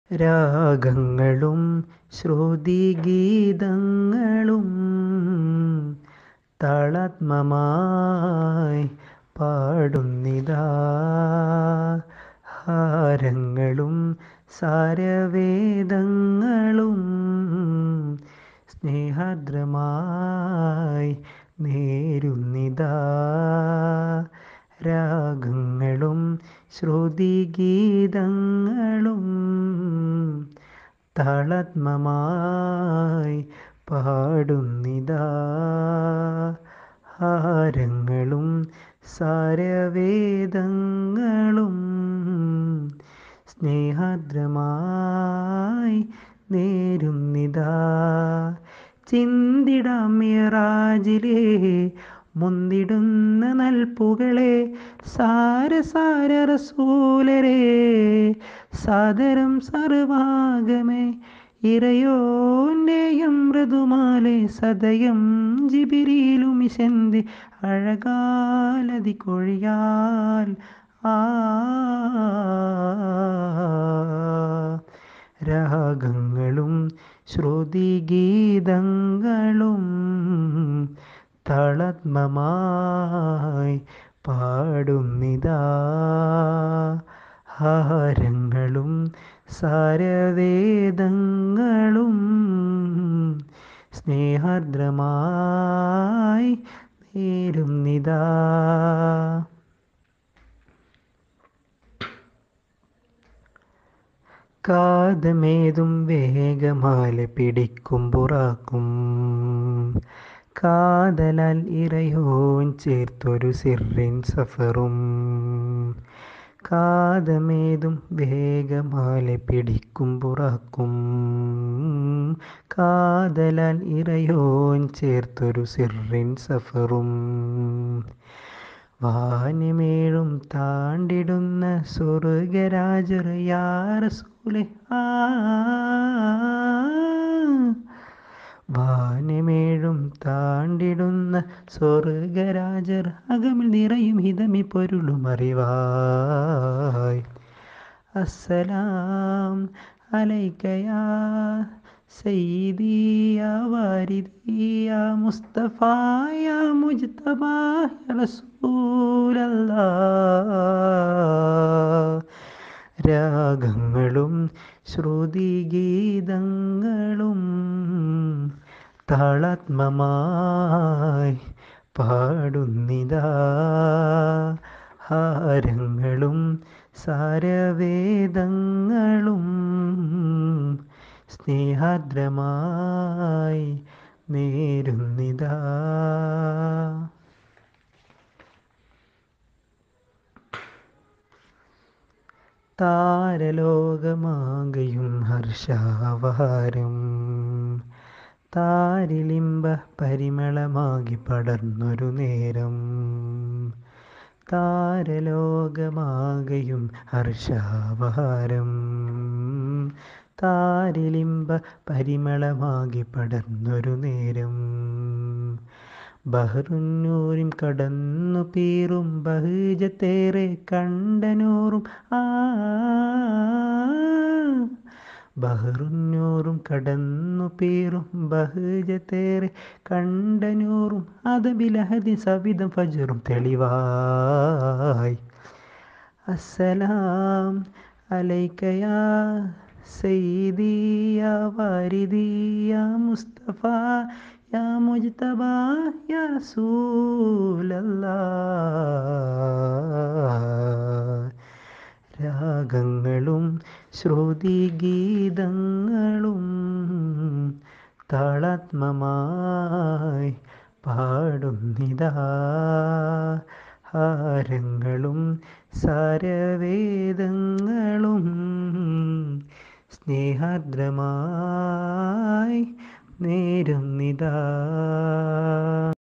രാഗങ്ങളും ശ്രുതിഗീതങ്ങളും താളാത്മമായി പാടുന്നിതാ ഹാരങ്ങളും സാരവേദങ്ങളും സ്നേഹാർദ്രമായി നേരുന്നിതാ രാഗങ്ങളും ശ്രുതിഗീതങ്ങളും താളാത്മമായി പാടുന്നിതാ ഹാരങ്ങളും സാരവേദങ്ങളും സ്നേഹാർദ്രമായി നേരുന്നിതാ ചിന്തിടാം മിറാജിലേ മുന്തിടുന്ന നൽപ്പുകളെ സാരസാര റസൂലരേ സാദരം സർവാഗമേ ഇറയോന്റെയും മൃദുമാലെ സദയം ജിബിരിയിലുമിശന്തി അഴകാലതി കൊഴിയാൽ ആ രാഗങ്ങളും ശ്രുതിഗീതങ്ങളും താളാത്മമായി പാടുന്നിതാ ഹാരങ്ങളും സാരവേദങ്ങളും സ്നേഹാർദ്രമായി നേരുന്നിതാ കാതമേതും വേഗമാല പിടിക്കും പുറാക്കും കാതലാൽ ഇറയോൻ ചേർത്തൊരു സിറിൻ സഫറും കാതമേതും വേഗമാല പിടിക്കും പുറാക്കും കാതലാൽ ഇറയോൻ ചേർത്തൊരു സിറിൻ സഫറും വാനമേഴും താണ്ടിടുന്ന സ്വർഗരാജർ യാറസൂലെ ആ വാനമേഴും താണ്ടിടുന്ന സ്വർഗരാജർ അകമിൽ നിറയും ഹിതമി പൊരുളും അറിവായി അസ്സലാം അലൈക്കയാ സയ്യിദിയ വാരിദിയ മുസ്തഫായ മുജ്തബായ റസൂലല്ലാ രാഗങ്ങളും ശ്രുതിഗീതങ്ങളും താളാത്മമായി പാടുന്നിതാ ഹാരങ്ങളും സാരവേദങ്ങളും സ്നേഹാർദ്രമായി നേരുന്നിതാ താരലോകമാകയും ഹർഷാവഹാരം താരിലിംബ പരിമളമാകി പടർന്നൊരു നേരം താരലോകമാകയും ഹർഷാവഹാരം താരിലിംബ പരിമളമാകി പടർന്നൊരു നേരം ബഹറുന്നൂരും കടന്നു പീറും ബഹുജത്തേറെ കണ്ടനൂറും ആ ബഹറുന്നൂറും കടന്നു പീറും ബഹുജത്തേറെ കണ്ടനൂറും അതബിലഹതി സവിധം ഫജറും തെളിവായി അസ്സലാം അലൈക്കയാ സയ്യിദിയ വാരിദിയ മുസ്തഫ യാ മുജ്തബ യാ റസൂലല്ലാ രാഗങ്ങളും ശ്രുതിഗീതങ്ങളും താളാത്മമായി പാടുന്നിതാ ഹാരങ്ങളും സാരവേദങ്ങളും സ്നേഹാർദ്രമായി നേരുന്നിതാ